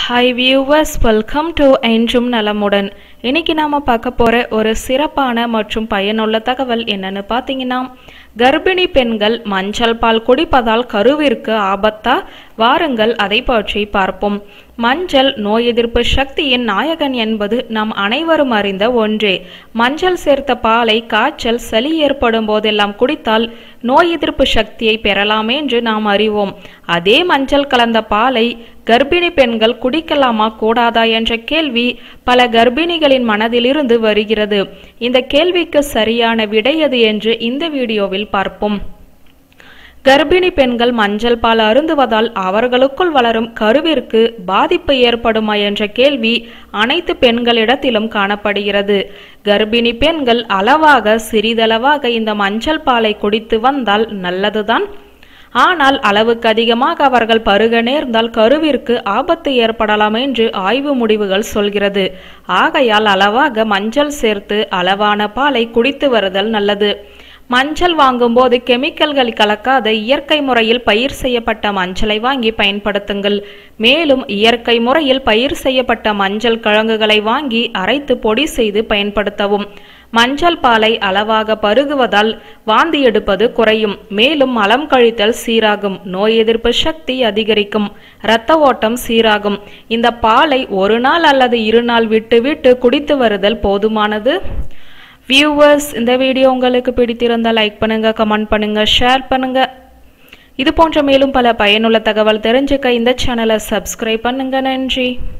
hi viewers welcome to என்றும் நலமுடன் இன்னைக்கு நாம பார்க்க போற ஒரு சிறப்பான மற்றும் பயனுள்ள தகவல் என்னன்னு பார்த்தீங்கன்னா கர்ப்பிணி பெண்கள் மஞ்சள் பால் குடிப்பதால் கருவிற்கு ஆபத்தா வாருங்கள் அதை பற்றி பார்ப்போம் மஞ்சள் நோய் எதிர்ப்பு சக்தியின் நாயகன் என்பது நாம் அனைவரும் அறிந்த ஒன்றே மஞ்சள் சேர்த்த பாலை காய்ச்சல் சளி ஏற்படும் போதெல்லாம் குடித்தால் நோய் எதிர்ப்பு சக்தியை பெறலாம் என்று நாம் அறிவோம் அதே மஞ்சள் கலந்த பாலை கர்ப்பிணி பெண்கள் குடிக்கலாமா கூடாதா என்ற கேள்வி பல கர்ப்பிணிகளின் மனதிலிருந்து வருகிறது இந்த கேள்விக்கு சரியான விடை எது என்று இந்த வீடியோவில் பார்ப்போம் கர்ப்பிணி பெண்கள் மஞ்சள் பால் அருந்துவதால் அவர்களுக்குள் வளரும் கருவிற்கு பாதிப்பு ஏற்படுமா என்ற கேள்வி அனைத்து பெண்களிடத்திலும் காணப்படுகிறது கர்ப்பிணி பெண்கள் அளவாக சிறிதளவாக இந்த மஞ்சள் பாலை குடித்து வந்தால் நல்லதுதான் ஆனால் அளவுக்கு அதிகமாக அவர்கள் பருக நேர்ந்தால் கருவிற்கு ஆபத்து ஏற்படலாம் என்று ஆய்வு முடிவுகள் சொல்கிறது ஆகையால் அளவாக மஞ்சள் சேர்த்து அளவான பாலை குடித்து வருதல் நல்லது மஞ்சள் வாங்கும்போது கெமிக்கல்கள் கலக்காத இயற்கை முறையில் பயிர் செய்யப்பட்ட மஞ்சளை வாங்கி பயன்படுத்துங்கள் மேலும் இயற்கை முறையில் பயிர் செய்யப்பட்ட மஞ்சள் கிழங்குகளை வாங்கி அரைத்து பொடி செய்து பயன்படுத்தவும் மஞ்சள் பாலை அளவாக பருகுவதால் வாந்தி எடுப்பது குறையும் மேலும் மலம் கழித்தல் சீராகும் நோய் எதிர்ப்பு சக்தி அதிகரிக்கும் இரத்த ஓட்டம் சீராகும் இந்த பாலை ஒரு நாள் அல்லது இரு நாள் விட்டு விட்டு குடித்து வருதல் போதுமானது வியூவர்ஸ் இந்த வீடியோ உங்களுக்கு பிடித்திருந்தால் லைக் பண்ணுங்க கமெண்ட் பண்ணுங்க ஷேர் பண்ணுங்க இது போன்ற மேலும் பல பயனுள்ள தகவல் தெரிஞ்சுக்க இந்த சேனலை சப்ஸ்கிரைப் பண்ணுங்க நன்றி